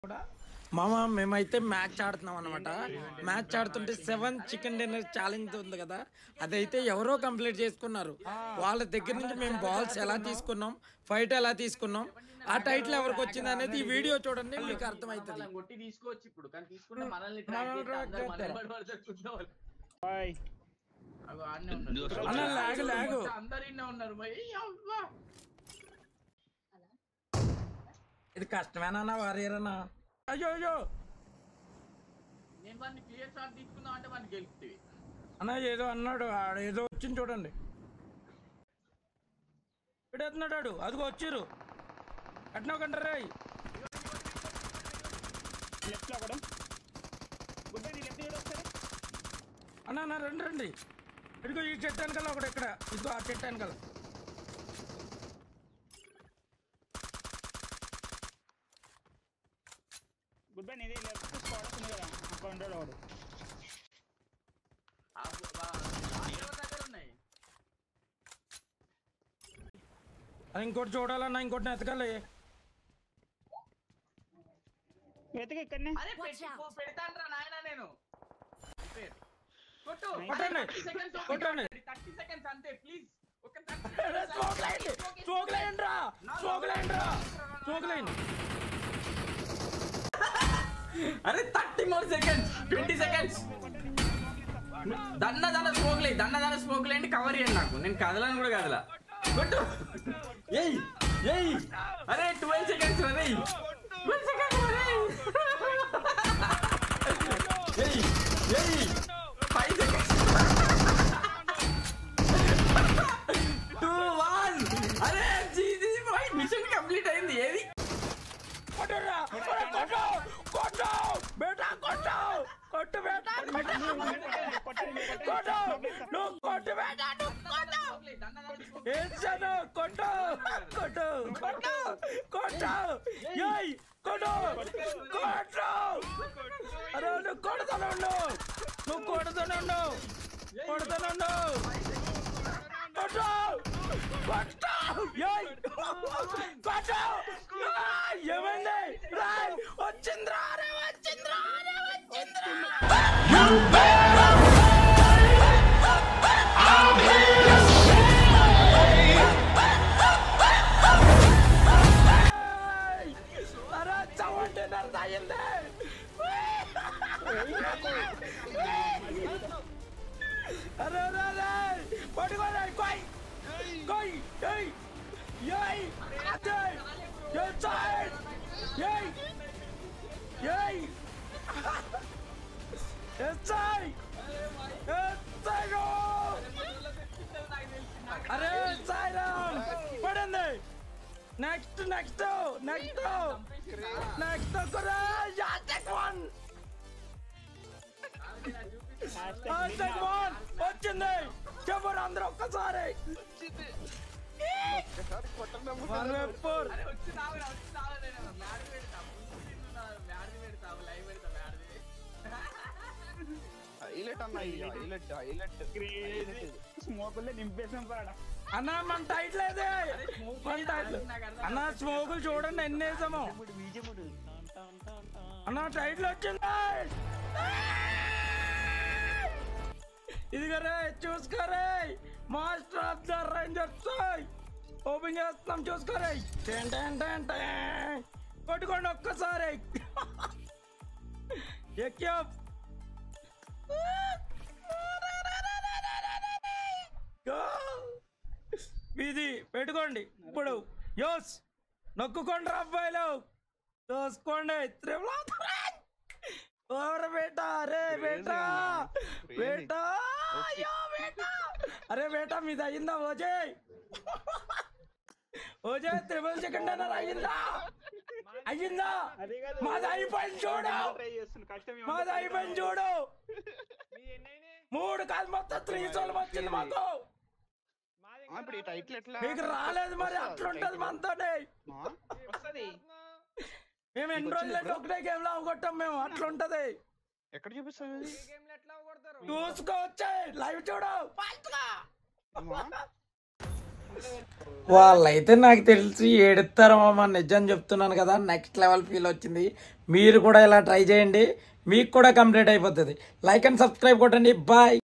మామ మేమైతే మ్యాచ్ ఆడుతున్నాం అనమాట మ్యాచ్ ఆడుతుంటే సెవెన్ చికెన్ డిన్నర్ ఛాలెంజ్ ఉంది కదా అదైతే ఎవరో కంప్లీట్ చేసుకున్నారు వాళ్ళ దగ్గర నుంచి మేము బాల్స్ ఎలా తీసుకున్నాం ఫైట్ ఎలా తీసుకున్నాం ఆ టైటిల్ ఎవరికి వచ్చింది అనేది ఈ వీడియో చూడండి మీకు అర్థమవుతుంది వాళ్ళని కొట్టి తీసుకోవచ్చు ఇప్పుడు కానీ తీసుకుంటే మనల్ని మనల్ని ట్రాక్ track చేస్తారు. హాయ్ అన్న లాగు లాగు అందరు ఇన్నే ఉన్నారు మరి అవ్వా. ఇది కష్టమేనా వారేరన్నా అయ్యో అయ్యో నేను వాడిని క్లియర్ షాట్ తీసుకుందాం అంటే వాడిని గెలుపుతుంది అన్న ఏదో అన్నాడు ఆడ ఏదో వచ్చింది చూడండి పెడుతున్నాడు ఆడు అదిగో వచ్చిర్రు అట్నా కంటారా లెఫ్ట్ లో ఒకడు గుడ్ బై లెఫ్ట్ చూడు ఒకసారి అన్న అన్న రండి రండి ఇదిగో ఈ చెట్టు వెనకాల ఒకటి ఇక్కడ ఇదిగో ఆ చెట్టు వెనకాల గుడ్ బై నీది లెఫ్ట్ స్పాట్ ఉంది కదా అక్కడ ఉంటాడు వాడు ఆ వా- ఆ ఎవరి దగ్గర ఉన్నాయి అది ఇంకోటి చూడాలన్నా ఇంకోటి ఎతకాలి వెతక ఇక్కడనే అరే పెట్టి పెడతాను నాయన నేను పేరు. కొట్టు కొట్టండి. సెకండ్స్ కొట్టండి. థర్టీ సెకండ్స్ అంతే ప్లీజ్ ఒక స్మోక్లైండి స్మోక్లైండి రా స్మోక్లైండి రా స్మోక్లైండి అరే thirty more seconds twenty seconds దండ దండ స్మోక్ లేదు దండ దండ స్మోక్ లేండి కవర్ చేయండి నాకు నేను కదలను కూడా కదలా కొట్టు ఏయ్ ఏయ్ అరే ట్వెల్వ్ సెకండ్స్ అరే ట్వెల్వ్ సెకండ్స్ అరే ఏయ్ ఏయ్ ఫైవ్ సెకండ్స్ టూ వన్ అరే జీజీ మిషన్ కంప్లీట్ అయింది ఏది కొట్టురా ఒరే, కొట్టు కొట్టు బేటా కొట్టు కొట్టు బేటా కొట్టు కొట్టు నువ్వు కొట్టు బేటా నువ్వు కొట్టు ఏడ్చాను కొట్టు కొట్టు కొట్టు కొట్టు ఏయ్ కొట్టు కొట్టు అరే నువ్వు కొడుతానుండు నువ్వు కొడుతానుండు కొడుతానుండు కొట్టు కొట్టు ఏయ్ కొట్టు ఏయ్, ఏమైంది రాయ్ వచ్చింద్రా రే వచ్చింద్రా రే వచ్చింద్రా ఏయ్, అరే చవంటిన్నర తాగింది అరే అరే అరే పట్టుకోలే కొయ్ కొయ్ ఏయ్ ఏయ్ అదే ఏయ్ సైడ్ ఏయ్ ఏయ్ ఎస్ఐ ఎస్ఐ అరే సాయిరామ్ పడింది నెక్స్ట్ నెక్స్ట్ నెక్స్ట్ నెక్స్ట్ కూడా యాటెక్ వన్ యాటెక్ వన్ వచ్చింది చెప్పరు అందరూ ఒక్కసారి వన్ వెప్పర్ హైలైట్ అన్న హైలైట్ హైలైట్ స్మోకుల్లో నింపేసాం పాడ అన్న మన టైట్ లేదే మన టైట్ అన్న స్మోకులు చూడండి ఎన్ని వేసాము అన్న టైట్లు వచ్చింది ఇదిగరే చూసుకోరే master of the rangers open చేస్తున్నాం చూసుకోరే టెన్ టెన్ టెన్ టెన్ కొట్టుకోండి ఒక్కసారి ఎక్కా ఇది పెట్టుకోండి ఇప్పుడు యోస్ నొక్కుకోండి అబ్బాయిలు చూసుకోండి త్రిపుల ఓర బేటా అరే బేటా బేటా అయ్యో బేటా అరే బేటా మీది అయిందా ఓజే ఓజే త్రిపుల్ సెకండ్ అన్నారు అయ్యిందా అయ్యిందా అదే కాదు. మాది అయిపోయింది చూడు ట్రై చేస్తున్నా కష్టం ఏమో. మాది అయిపోయింది చూడు మూడు కాదు మొత్తం త్రీ సోల్ వచ్చింది మాకు ఇప్పుడు ఈ టైటిల్ ఎట్లా మీకు రాలేదు మరి అట్లుంటది మనతోనే ఆ? వస్తది మేము ఎన్ని రోజులు ఒకటే గేమ్ లో అవగొట్టాం మేము అట్లుంటది ఎక్కడ చూపిస్తావు ఇది? చూసుకోవచ్చే లైవ్ చూడు ఫాస్ట్ గా ఏమా? వాళ్ళైతే నాకు తెలిసి ఏడుతారో మామ నిజం చెప్తున్నాను కదా నెక్స్ట్ లెవెల్ ఫీల్ వచ్చింది మీరు కూడా ఇలా ట్రై చేయండి మీకు కూడా కంప్లీట్ అయిపోతుంది లైక్ అండ్ సబ్స్క్రైబ్ కొట్టండి బాయ్